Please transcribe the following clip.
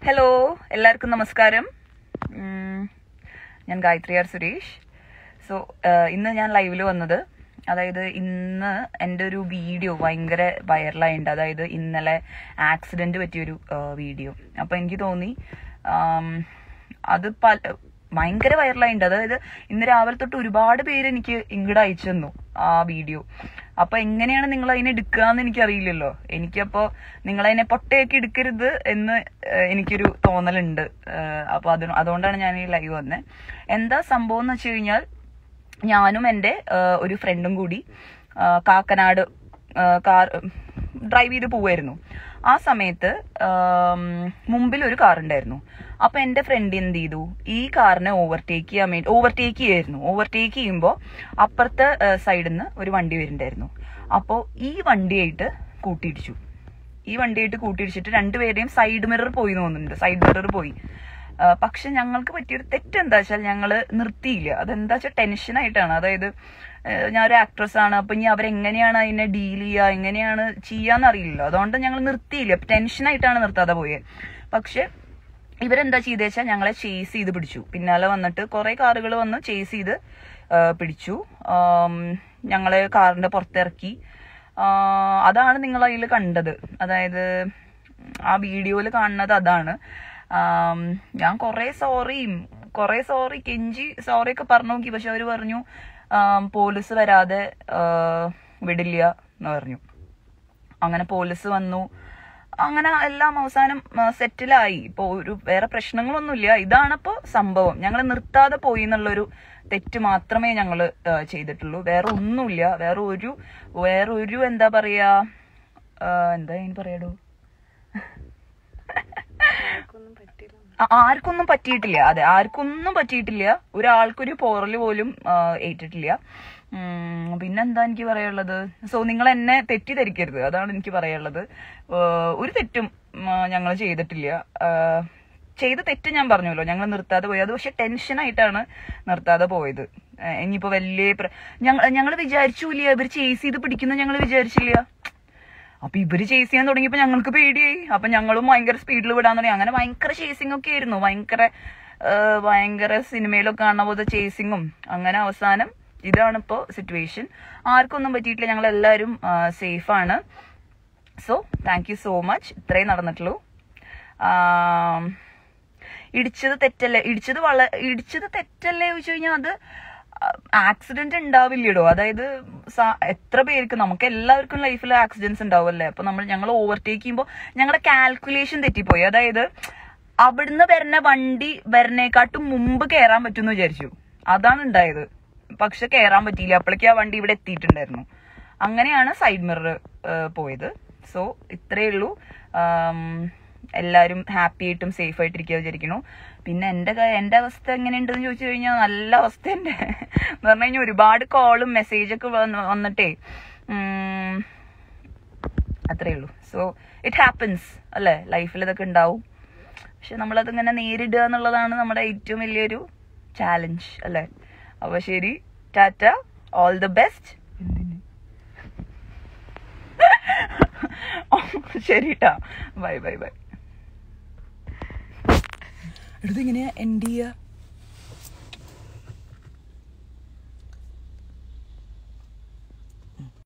hello എല്ലാവർക്കും നമസ്കാരം ഉം, ഞാൻ ഗായത്രി ആർ സുരേഷ് സോ ഇന്ന് ഞാൻ ലൈവിൽ വന്നത് അതായത് ഇന്ന് എൻ്റെ ഒരു വീഡിയോ ഭയങ്കര വൈറലായിട്ടുണ്ട് അതായത് ഇന്നലെ ആക്സിഡന്റ് പറ്റിയൊരു വീഡിയോ അപ്പൊ എനിക്ക് തോന്നി ആം, അത് പല ഭയങ്കര വൈറലായിട്ടുണ്ട് അതായത് ഇന്ന് രാവിലെ തൊട്ട് ഒരുപാട് പേര് എനിക്ക് ഇങ്ങോട്ട് അയച്ചു തന്നു ആ വീഡിയോ അപ്പൊ എങ്ങനെയാണ് നിങ്ങൾ അതിനെ എടുക്കുക എന്ന് എനിക്കറിയില്ലല്ലോ എനിക്കപ്പോ നിങ്ങൾ അതിനെ പൊട്ടയാക്കി എടുക്കരുത് എന്ന് ഏഹ്, എനിക്കൊരു തോന്നലുണ്ട് ഏഹ്, അപ്പൊ അത് അതുകൊണ്ടാണ് ഞാൻ ഈ ലൈവ് വന്നത് എന്താ സംഭവം എന്ന് വെച്ച് കഴിഞ്ഞാൽ ഞാനും എൻ്റെ ഏഹ്, ഒരു ഫ്രണ്ടും കൂടി ഏഹ്, കാക്കനാട് ഏഹ്, കാർ ഡ്രൈവ് ചെയ്ത് പോവായിരുന്നു ആ സമയത്ത് ആം, മുമ്പിൽ ഒരു കാർ ഉണ്ടായിരുന്നു അപ്പൊ എന്റെ ഫ്രണ്ട് എന്ത് ചെയ്തു ഈ കാറിനെ ഓവർടേക്ക് ചെയ്യാൻ വേണ്ടി ഓവർടേക്ക് ചെയ്യായിരുന്നു ഓവർടേക്ക് ചെയ്യുമ്പോൾ അപ്പുറത്തെ സൈഡിൽ നിന്ന് ഒരു വണ്ടി വരുന്നുണ്ടായിരുന്നു അപ്പോൾ ഈ വണ്ടിയായിട്ട് കൂട്ടിയിടിച്ചു ഈ വണ്ടിയായിട്ട് കൂട്ടിയിടിച്ചിട്ട് രണ്ടുപേരെയും സൈഡ് മിറർ പോയി എന്ന് തോന്നുന്നുണ്ട് സൈഡ് മിറർ പോയി ആ, പക്ഷെ ഞങ്ങൾക്ക് പറ്റിയൊരു തെറ്റ് എന്താ വെച്ചാൽ ഞങ്ങള് നിർത്തിയില്ല അതെന്താ വെച്ചാൽ ടെൻഷനായിട്ടാണ് അതായത് ഏ, ഞാൻ ഒരു ആക്ട്രസ് ആണ് അപ്പൊ ഇനി അവരെങ്ങനെയാണ് അതിനെ ഡീൽ ചെയ്യുക എങ്ങനെയാണ് ചെയ്യാന്ന് അറിയില്ലല്ലോ അതുകൊണ്ട് ഞങ്ങൾ നിർത്തിയില്ല ടെൻഷനായിട്ടാണ് നിർത്താതെ പോയത് പക്ഷെ ഇവരെന്താ ചെയ്തേ വെച്ചാൽ ഞങ്ങളെ ചേസ് ചെയ്ത് പിടിച്ചു പിന്നാലെ വന്നിട്ട് കുറെ കാറുകൾ വന്ന് ചേസ് ചെയ്ത് ആ, പിടിച്ചു ആം, ഞങ്ങളെ കാറിന്റെ പുറത്തിറക്കി ആ, അതാണ് നിങ്ങൾ അതിൽ കണ്ടത് അതായത് ആ വീഡിയോയിൽ കാണുന്നത് അതാണ് ആം, ഞാൻ കുറെ സോറിയും കുറെ സോറി കെഞ്ചി സോറി ഒക്കെ പറഞ്ഞു നോക്കി പക്ഷെ അവര് പറഞ്ഞു ആം, പോലീസ് വരാതെ ആ, വിടില്ല എന്ന് പറഞ്ഞു അങ്ങനെ പോലീസ് വന്നു അങ്ങനെ എല്ലാം അവസാനം സെറ്റിലായി ഇപ്പൊ ഒരു വേറെ പ്രശ്നങ്ങളൊന്നുമില്ല ഇതാണിപ്പോ സംഭവം ഞങ്ങൾ നിർത്താതെ പോയി എന്നുള്ളൊരു തെറ്റ് മാത്രമേ ഞങ്ങൾ ചെയ്തിട്ടുള്ളൂ വേറെ ഒന്നുമില്ല വേറെ ഒരു വേറെ ഒരു എന്താ പറയാ ആ, എന്താ ഇനി പറയടോ ആ- ആർക്കൊന്നും പറ്റിയിട്ടില്ല അതെ ആർക്കൊന്നും പറ്റിയിട്ടില്ല ഒരാൾക്കൊരു പോറല് പോലും ആ, ഏറ്റിട്ടില്ല ഉം, പിന്നെന്താ എനിക്ക് പറയാനുള്ളത് സോ നിങ്ങൾ എന്നെ തെറ്റിദ്ധരിക്കരുത് അതാണ് എനിക്ക് പറയാനുള്ളത് ആ, ഒരു തെറ്റും ഞങ്ങൾ ചെയ്തിട്ടില്ല ആ, ചെയ്ത തെറ്റ് ഞാൻ പറഞ്ഞല്ലോ ഞങ്ങൾ നിർത്താതെ പോയി അത് പക്ഷെ ടെൻഷനായിട്ടാണ് നിർത്താതെ പോയത് ആ, ഇനിയിപ്പോ വലിയ പ്ര- ഞങ്ങൾ ഞങ്ങൾ വിചാരിച്ചില്ല ഇവർ ചേസ് ചെയ്ത് പിടിക്കുന്ന ഞങ്ങൾ വിചാരിച്ചില്ല അപ്പൊ ഇവര് ചേസ് ചെയ്യാൻ തുടങ്ങിയപ്പോ ഞങ്ങൾക്ക് പേടിയായി അപ്പൊ ഞങ്ങളും ഭയങ്കര സ്പീഡിൽ വിടാൻ തുടങ്ങി അങ്ങനെ ഭയങ്കര ചേസിംഗ് ഒക്കെ ആയിരുന്നു ഭയങ്കര ആ, ഭയങ്കര സിനിമയിലൊക്കെ കാണുന്ന പോലത്തെ ചേസിങ്ങും അങ്ങനെ അവസാനം ഇതാണ് ഇപ്പോ സിറ്റുവേഷൻ ആർക്കൊന്നും പറ്റിയിട്ടില്ല ഞങ്ങൾ എല്ലാവരും സേഫ് ആണ് so thank you so much ഇത്രയും നടന്നിട്ടുള്ളൂ ആം, ഇടിച്ചത് തെറ്റല്ലേ ഇടിച്ചത് വള ഇടിച്ചത് തെറ്റല്ലേ ചോദിച്ചു കഴിഞ്ഞാൽ അത് ആക്സിഡന്റ് ഉണ്ടാവില്ലടോ അതായത് സ- എത്ര പേർക്ക് നമുക്ക് എല്ലാവർക്കും ലൈഫിൽ ആക്സിഡൻസ് ഉണ്ടാവുമല്ലേ അപ്പൊ നമ്മൾ ഞങ്ങൾ ഓവർടേക്ക് ചെയ്യുമ്പോൾ ഞങ്ങളുടെ കാൽക്കുലേഷൻ തെറ്റിപ്പോയി അതായത് അവിടുന്ന് വരുന്ന വണ്ടി വരുന്നേക്കാട്ടും മുമ്പ് കയറാൻ പറ്റുമെന്ന് വിചാരിച്ചു അതാണ് ഉണ്ടായത് പക്ഷെ കയറാൻ പറ്റിയില്ല അപ്പോഴേക്കും ആ വണ്ടി ഇവിടെ എത്തിയിട്ടുണ്ടായിരുന്നു അങ്ങനെയാണ് സൈഡ് മിറർ പോയത് സോ ഇത്രയേ ഉള്ളൂ ആം, എല്ലാവരും ഹാപ്പി ആയിട്ടും സേഫ് ആയിട്ടിരിക്കുക വിചാരിക്കുന്നു പിന്നെ എന്റെ ക- എന്റെ അവസ്ഥ എങ്ങനെയുണ്ടെന്ന് ചോദിച്ചു കഴിഞ്ഞാൽ നല്ല അവസ്ഥ ഉണ്ട് എന്ന് പറഞ്ഞു കഴിഞ്ഞാൽ ഒരുപാട് കോളും മെസ്സേജൊക്കെ വന്നിട്ടേ ഉം, അത്രേ ഉള്ളൂ സോ ഇറ്റ് ഹാപ്പൻസ് അല്ലേ ലൈഫിൽ ഇതൊക്കെ ഉണ്ടാവും പക്ഷെ നമ്മളതിങ്ങനെ നേരിടുക എന്നുള്ളതാണ് നമ്മുടെ ഏറ്റവും വലിയൊരു ചാലഞ്ച് അല്ലേ അപ്പൊ ശരി ടാറ്റ ഓൾ ദ ബെസ്റ്റ് ശരി ട്ടാ ബൈ ബൈ ബൈ എടുത്ത് ഇങ്ങനെയാ എൻഡ് ചെയ്യുക